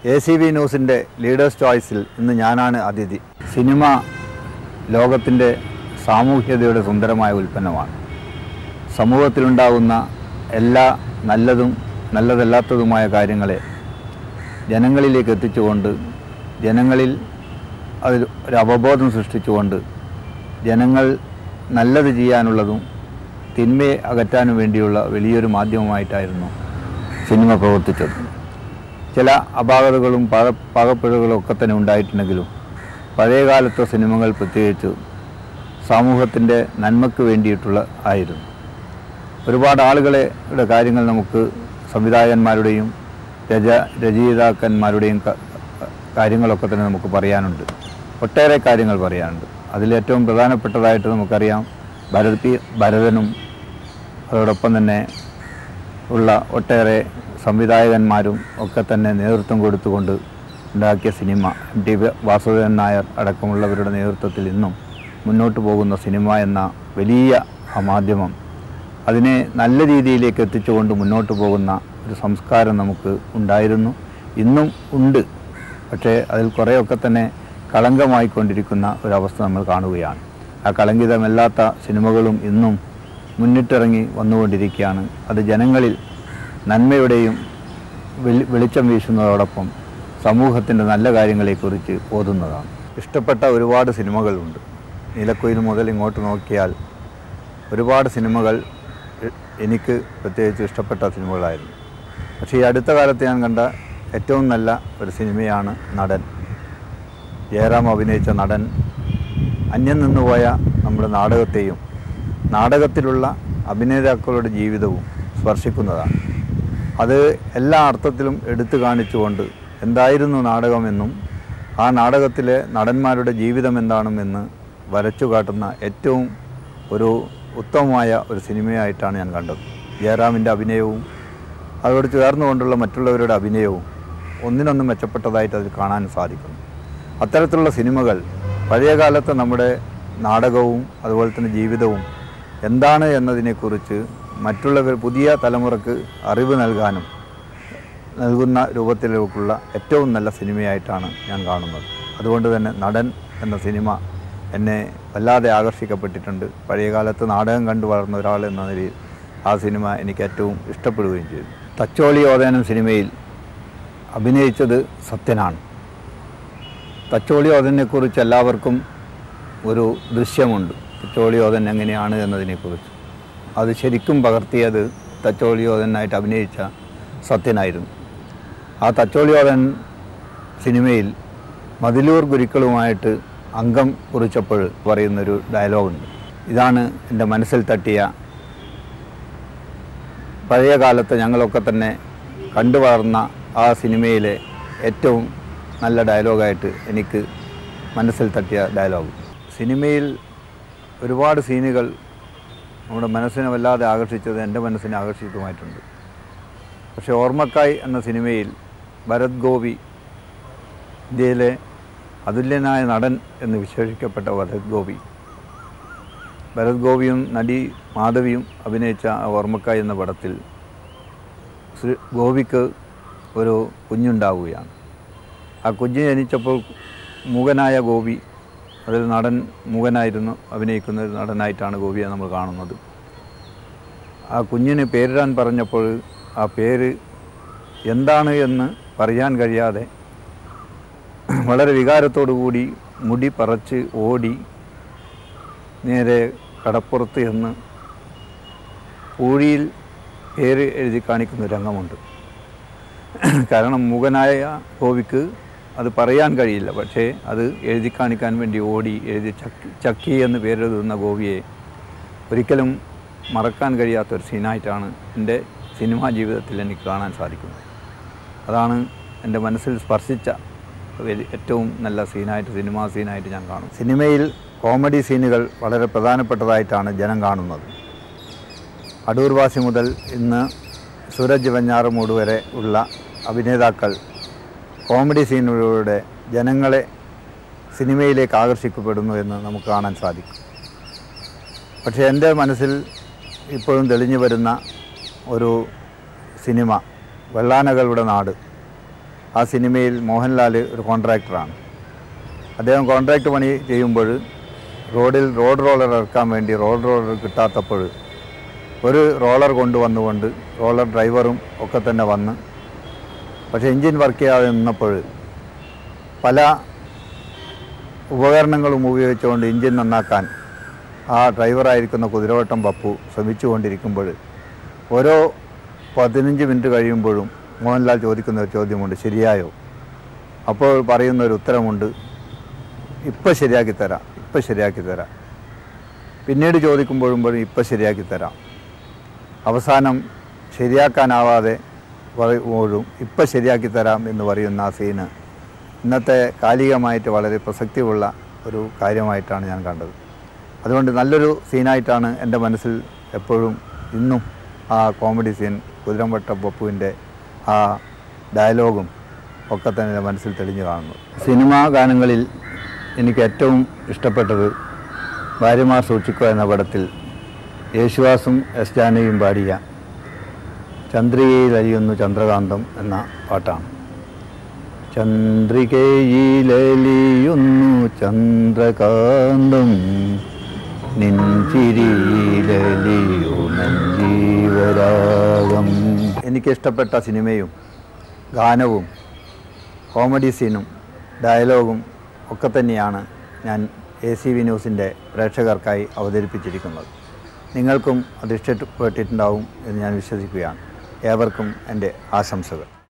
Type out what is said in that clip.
A C B ന്യൂസിൻ്റെ leaders ചോയ്സിൽ ഇന്ന് ഞാനാണ് അതിഥി സിനിമ ലോകത്തിൻ്റെ സാമൂഹ്യതയുടെ സുന്ദരമായ ഉൽപ്പന്നമാണ് സമൂഹത്തിലുണ്ടാകുന്ന എല്ലാ നല്ലതും നല്ലതല്ലാത്തതുമായ കാര്യങ്ങളെ ജനങ്ങളിലേക്ക് എത്തിച്ചുകൊണ്ട് ജനങ്ങളിൽ അതിൽ ഒരു അവബോധം സൃഷ്ടിച്ചുകൊണ്ട് ജനങ്ങൾ നല്ലത് ചെയ്യാനുള്ളതും തിന്മയെ അകറ്റാനും വേണ്ടിയുള്ള വലിയൊരു മാധ്യമമായിട്ടായിരുന്നു സിനിമ പ്രവർത്തിച്ചത് ചില അപാകതകളും പാക പാകപ്പിഴകളും ഒക്കെ തന്നെ ഉണ്ടായിട്ടുണ്ടെങ്കിലും പഴയകാലത്തെ സിനിമകൾ പ്രത്യേകിച്ച് സമൂഹത്തിൻ്റെ നന്മയ്ക്ക് വേണ്ടിയിട്ടുള്ള ആയിരുന്നു ഒരുപാട് ആളുകളെ യുടെ കാര്യങ്ങൾ നമുക്ക് സംവിധായകന്മാരുടെയും രച രചയിതാക്കന്മാരുടെയും ക- കാര്യങ്ങളൊക്കെ തന്നെ നമുക്ക് പറയാനുണ്ട് ഒട്ടേറെ കാര്യങ്ങൾ പറയാനുണ്ട് അതിലേറ്റവും പ്രധാനപ്പെട്ടതായിട്ട് നമുക്കറിയാം ഭരത് പി ഭരതനും അതോടൊപ്പം തന്നെ ഉള്ള ഒട്ടേറെ സംവിധായകന്മാരും ഒക്കെ തന്നെ നേതൃത്വം കൊടുത്തുകൊണ്ട് ഉണ്ടാക്കിയ cinema M T Vasudevan Nair അടക്കമുള്ളവരുടെ നേതൃത്വത്തിൽ ഇന്നും മുന്നോട്ട് പോകുന്ന സിനിമ എന്ന വലിയ ആ മാധ്യമം അതിനെ നല്ല രീതിയിലേക്ക് എത്തിച്ചുകൊണ്ട് മുന്നോട്ട് പോകുന്ന ഒരു സംസ്കാരം നമുക്ക് ഉണ്ടായിരുന്നു ഇന്നും ഉണ്ട് പക്ഷേ അതിൽ കുറേയൊക്കെ തന്നെ കളങ്കമായിക്കൊണ്ടിരിക്കുന്ന ഒരവസ്ഥ നമ്മൾ കാണുകയാണ് ആ കളങ്കിതമല്ലാത്ത സിനിമകളും ഇന്നും മുന്നിട്ടിറങ്ങി വന്നുകൊണ്ടിരിക്കുകയാണ് അത് ജനങ്ങളിൽ നന്മയുടെയും വെളി വെളിച്ചം വീശുന്നതോടൊപ്പം സമൂഹത്തിൻ്റെ നല്ല കാര്യങ്ങളെക്കുറിച്ച് ഓതുന്നതാണ് ഇഷ്ടപ്പെട്ട ഒരുപാട് സിനിമകളുണ്ട് നീലക്കുയിൽ മുതൽ ഇങ്ങോട്ട് നോക്കിയാൽ ഒരുപാട് സിനിമകൾ എ- എനിക്ക് പ്രത്യേകിച്ച് ഇഷ്ടപ്പെട്ട സിനിമകളായിരുന്നു പക്ഷേ ഈ അടുത്ത കാലത്ത് ഞാൻ കണ്ട ഏറ്റവും നല്ല ഒരു സിനിമയാണ് നടൻ ജയറാം അഭിനയിച്ച നടൻ അന്യം നിന്നുപോയ നമ്മുടെ നാടകത്തെയും നാടകത്തിലുള്ള അഭിനേതാക്കളുടെ ജീവിതവും സ്പർശിക്കുന്നതാണ് അത് എല്ലാ അർത്ഥത്തിലും എടുത്തു കാണിച്ചുകൊണ്ട് എന്തായിരുന്നു നാടകമെന്നും ആ നാടകത്തിലെ നടന്മാരുടെ ജീവിതം എന്താണെന്ന് വരച്ചു കാട്ടുന്ന ഏറ്റവും ഒരു ഉത്തമമായ ഒരു സിനിമയായിട്ടാണ് ഞാൻ കണ്ടത് ജയറാമിൻ്റെ അഭിനയവും അതോട് ചേർന്നുകൊണ്ടുള്ള മറ്റുള്ളവരുടെ അഭിനയവും ഒന്നിനൊന്ന് മെച്ചപ്പെട്ടതായിട്ട് അതിൽ കാണാൻ സാധിക്കുന്നു അത്തരത്തിലുള്ള സിനിമകൾ പഴയകാലത്തെ നമ്മുടെ നാടകവും അതുപോലെ തന്നെ ജീവിതവും എന്താണ് എന്നതിനെക്കുറിച്ച് മറ്റുള്ളവർ പുതിയ തലമുറക്ക് അറിവ് നൽകാനും നൽകുന്ന രൂപത്തിലേക്കുള്ള ഏറ്റവും നല്ല സിനിമയായിട്ടാണ് ഞാൻ കാണുന്നത് അതുകൊണ്ട് തന്നെ നടൻ എന്ന സിനിമ എന്നെ വല്ലാതെ ആകർഷിക്കപ്പെട്ടിട്ടുണ്ട് പഴയകാലത്ത് നാടകം കണ്ടു വളർന്ന ഒരാൾ എന്ന നിലയിൽ ആ സിനിമ എനിക്ക് ഏറ്റവും ഇഷ്ടപ്പെടുകയും ചെയ്തു തച്ചോളി ഓതേനം സിനിമയിൽ അഭിനയിച്ചത് സത്യനാണ് തച്ചോളി ഓതനെക്കുറിച്ച് എല്ലാവർക്കും ഒരു ദൃശ്യമുണ്ട് തച്ചോളി ഓതൻ എങ്ങനെയാണ് എന്നതിനെക്കുറിച്ച് അത് ശരിക്കും പകർത്തിയത് തച്ചോളി ഓതനായിട്ട് അഭിനയിച്ച സത്യനായിരുന്നു ആ തച്ചോളി ഓതൻ സിനിമയിൽ മതിലൂർ ഗുരുക്കളുമായിട്ട് അംഗം കുറിച്ചപ്പോൾ പറയുന്നൊരു ഡയലോഗുണ്ട് ഇതാണ് എൻ്റെ മനസ്സിൽ തട്ടിയ പഴയ കാലത്ത് ഞങ്ങളൊക്കെ തന്നെ കണ്ടു വളർന്ന ആ സിനിമയിലെ ഏറ്റവും നല്ല ഡയലോഗായിട്ട് എനിക്ക് മനസ്സിൽ തട്ടിയ ഡയലോഗ് സിനിമയിൽ ഒരുപാട് സീനുകൾ നമ്മുടെ മനസ്സിനെ വല്ലാതെ ആകർഷിച്ചത് എൻ്റെ മനസ്സിനെ ആകർഷിച്ചതുമായിട്ടുണ്ട് പക്ഷേ ഓർമ്മക്കായ് എന്ന സിനിമയിൽ ഭരത് ഗോപി ഇന്ത്യയിലെ അതുല്യനായ നടൻ എന്ന് വിശേഷിക്കപ്പെട്ട ഭരത് ഗോപി ഭരത് ഗോപിയും നടി മാധവിയും അഭിനയിച്ച ആ ഓർമ്മക്കായ് എന്ന പടത്തിൽ ശ്രീ ഗോപിക്ക് ഒരു കുഞ്ഞുണ്ടാവുകയാണ് ആ കുഞ്ഞ് ജനിച്ചപ്പോൾ മൂകനായ ഗോപി അതിൽ നടൻ മൂകനായിരുന്നു അഭിനയിക്കുന്ന ഒരു നടനായിട്ടാണ് ഗോപിയെ നമ്മൾ കാണുന്നത് ആ കുഞ്ഞിന് പേരിടാൻ പറഞ്ഞപ്പോൾ ആ പേര് എന്താണ് എന്ന് പറയാൻ കഴിയാതെ വളരെ വികാരത്തോടു കൂടി മുടി പറച്ച് ഓടി നേരെ കടപ്പുറത്ത് എന്ന് പൂഴിയിൽ പേര് എഴുതി കാണിക്കുന്ന ഒരു രംഗമുണ്ട് കാരണം മുഖനായ ഗോപിക്ക് അത് പറയാൻ കഴിയില്ല പക്ഷേ അത് എഴുതി കാണിക്കാൻ വേണ്ടി ഓടി എഴുതി ചക്കി ചക്കി എന്ന് പേരെഴുതുന്ന ഗോപിയെ ഒരിക്കലും മറക്കാൻ കഴിയാത്ത ഒരു സീനായിട്ടാണ് എൻ്റെ സിനിമാ ജീവിതത്തിൽ എനിക്ക് കാണാൻ സാധിക്കുന്നത് അതാണ് എൻ്റെ മനസ്സിൽ സ്പർശിച്ച വലി- ഏറ്റവും നല്ല സീനായിട്ട് സിനിമാ സീനായിട്ട് ഞാൻ കാണും സിനിമയിൽ കോമഡി സീനുകൾ വളരെ പ്രധാനപ്പെട്ടതായിട്ടാണ് ജനം കാണുന്നത് അടൂർവാസി മുതൽ ഇന്ന് സൂരജ് വെഞ്ഞാറമൂട് വരെ ഉള്ള അഭിനേതാക്കൾ കോമഡി സീനുകളിലൂടെ ജനങ്ങളെ സിനിമയിലേക്ക് ആകർഷിക്കപ്പെടുന്നു എന്ന് നമുക്ക് കാണാൻ സാധിക്കും പക്ഷേ എൻ്റെ മനസ്സിൽ ഇപ്പോഴും തെളിഞ്ഞു വരുന്ന ഒരു സിനിമ വെള്ളാനകളുടെ നാട് ആ സിനിമയിൽ മോഹൻലാൽ ഒരു കോൺട്രാക്ടറാണ് അദ്ദേഹം കോൺട്രാക്ട് പണി ചെയ്യുമ്പോൾ റോഡിൽ റോഡ് റോളർ ഇറക്കാൻ വേണ്ടി റോഡ് റോളർ കിട്ടാത്തപ്പോൾ ഒരു റോളർ കൊണ്ടുവന്നുകൊണ്ട് റോളർ ഡ്രൈവറും ഒക്കെ തന്നെ വന്ന് പക്ഷേ എൻജിൻ വർക്ക് ചെയ്യാതെ നിന്നപ്പോൾ പല ഉപകരണങ്ങളും ഉപയോഗിച്ചുകൊണ്ട് എൻജിൻ നന്നാക്കാൻ ആ ഡ്രൈവറായിരിക്കുന്ന കുതിരവട്ടം പപ്പു ശ്രമിച്ചുകൊണ്ടിരിക്കുമ്പോൾ ഓരോ പതിനഞ്ച് മിനിറ്റ് കഴിയുമ്പോഴും മോഹൻലാൽ ചോദിക്കുന്ന ഒരു ചോദ്യമുണ്ട് ശരിയായോ അപ്പോൾ പറയുന്ന ഒരു ഉത്തരമുണ്ട് ഇപ്പം ശരിയാക്കി തരാം ഇപ്പം ശരിയാക്കി തരാം പിന്നീട് ചോദിക്കുമ്പോഴും പറയും ഇപ്പം ശരിയാക്കി തരാം അവസാനം ശരിയാക്കാനാവാതെ പറയുമ്പോഴും ഇപ്പം ശരിയാക്കി തരാം എന്ന് പറയുന്ന ആ സീന് ഇന്നത്തെ കാലികമായിട്ട് വളരെ പ്രസക്തിയുള്ള ഒരു കാര്യമായിട്ടാണ് ഞാൻ കണ്ടത് അതുകൊണ്ട് നല്ലൊരു സീനായിട്ടാണ് എൻ്റെ മനസ്സിൽ എപ്പോഴും ഇന്നും ആ കോമഡി സീൻ കുതിരംവട്ട പപ്പുവിൻ്റെ ആ ഡയലോഗും ഒക്കെ തന്നെ എൻ്റെ മനസ്സിൽ തെളിഞ്ഞു കാണുന്നു സിനിമാ ഗാനങ്ങളിൽ എനിക്ക് ഏറ്റവും ഇഷ്ടപ്പെട്ടത് ഭാര്യമാർ സൂക്ഷിക്കുക എന്ന പടത്തിൽ യേശുദാസും എസ് ജാനകിയും പാടിയ ചന്ദ്രികയിൽ അരിയുന്നു ചന്ദ്രകാന്തം എന്ന പാട്ടാണ് ചന്ദ്രികയിലലിയുന്നു ചന്ദ്രകാന്തം നെഞ്ചിരിയിലലിയുമെഞ്ചീവരാഗം എനിക്കിഷ്ടപ്പെട്ട സിനിമയും ഗാനവും കോമഡി സീനും ഡയലോഗും ഒക്കെ തന്നെയാണ് ഞാൻ എ സി വി ന്യൂസിൻ്റെ പ്രേക്ഷകർക്കായി അവതരിപ്പിച്ചിരിക്കുന്നത് നിങ്ങൾക്കും അത് ഇഷ്ടപ്പെട്ടിട്ടുണ്ടാവും എന്ന് ഞാൻ വിശ്വസിക്കുകയാണ് ഏവർക്കും എൻ്റെ ആശംസകൾ